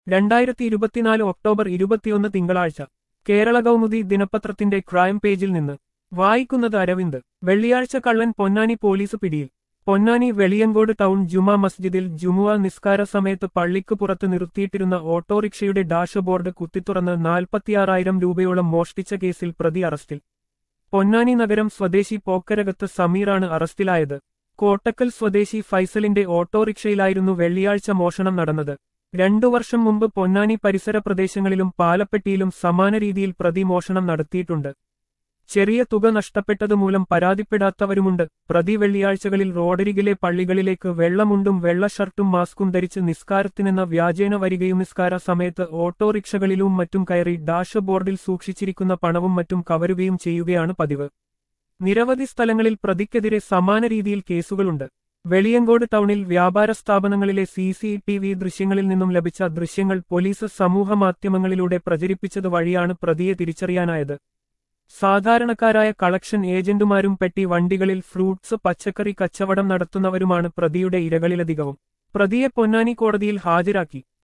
രണ്ടായിരത്തി ഇരുപത്തിനാല് ഒക്ടോബർ ഇരുപത്തിയൊന്ന് തിങ്കളാഴ്ച കേരള കൗമുദി ദിനപത്രത്തിന്റെ ക്രൈം പേജിൽ നിന്ന് വായിക്കുന്നത് അരവിന്ദ് വെള്ളിയാഴ്ച കള്ളൻ പൊന്നാനി പോലീസ് പിടിയിൽ പൊന്നാനി വെളിയങ്കോട് ടൗൺ ജുമാ മസ്ജിദിൽ ജുമുഅ നിസ്കാര സമയത്ത് പള്ളിക്ക് പുറത്ത് നിർത്തിയിട്ടിരുന്ന ഓട്ടോറിക്ഷയുടെ ഡാഷ്ബോർഡ് കുത്തിത്തുറന്ന് നാൽപ്പത്തിയാറായിരം രൂപയോളം മോഷ്ടിച്ച കേസിൽ പ്രതി അറസ്റ്റിൽ പൊന്നാനി നഗരം സ്വദേശി പോക്കരകത്ത് സമീറാണ് അറസ്റ്റിലായത് കോട്ടക്കൽ സ്വദേശി ഫൈസലിന്റെ ഓട്ടോറിക്ഷയിലായിരുന്നു വെള്ളിയാഴ്ച മോഷണം നടന്നത് രണ്ടു വർഷം മുമ്പ് പൊന്നാനി പരിസര പ്രദേശങ്ങളിലും പാലപ്പെട്ടിയിലും സമാന രീതിയിൽ പ്രതി മോഷണം നടത്തിയിട്ടുണ്ട് ചെറിയ തുക നഷ്ടപ്പെട്ടതുമൂലം പരാതിപ്പെടാത്തവരുമുണ്ട് പ്രതി വെള്ളിയാഴ്ചകളിൽ റോഡരികിലെ പള്ളികളിലേക്ക് വെള്ളമുണ്ടും വെള്ള ഷർട്ടും മാസ്കും ധരിച്ച് നിസ്കാരത്തിനെന്ന വ്യാജേന വരികയും നിസ്കാര സമയത്ത് ഓട്ടോറിക്ഷകളിലും മറ്റും കയറി ഡാഷ് ബോർഡിൽ സൂക്ഷിച്ചിരിക്കുന്ന പണവും മറ്റും കവരുകയും ചെയ്യുകയാണ് പതിവ് നിരവധി സ്ഥലങ്ങളിൽ പ്രതിക്കെതിരെ സമാന രീതിയിൽ കേസുകളുണ്ട് വെളിയങ്കോട് ടൗണിൽ വ്യാപാര സ്ഥാപനങ്ങളിലെ സി സി ടി വി ദൃശ്യങ്ങളിൽ നിന്നും ലഭിച്ച ദൃശ്യങ്ങൾ പോലീസ് സമൂഹമാധ്യമങ്ങളിലൂടെ പ്രചരിപ്പിച്ചത് വഴിയാണ് പ്രതിയെ തിരിച്ചറിയാനായത് സാധാരണക്കാരായ കളക്ഷൻ ഏജന്റുമാരും പെട്ടി വണ്ടികളിൽ ഫ്രൂട്ട്സ് പച്ചക്കറി കച്ചവടം നടത്തുന്നവരുമാണ് പ്രതിയുടെ ഇരകളിലധികവും പ്രതിയെ പൊന്നാനി കോടതിയിൽ ഹാജരാക്കി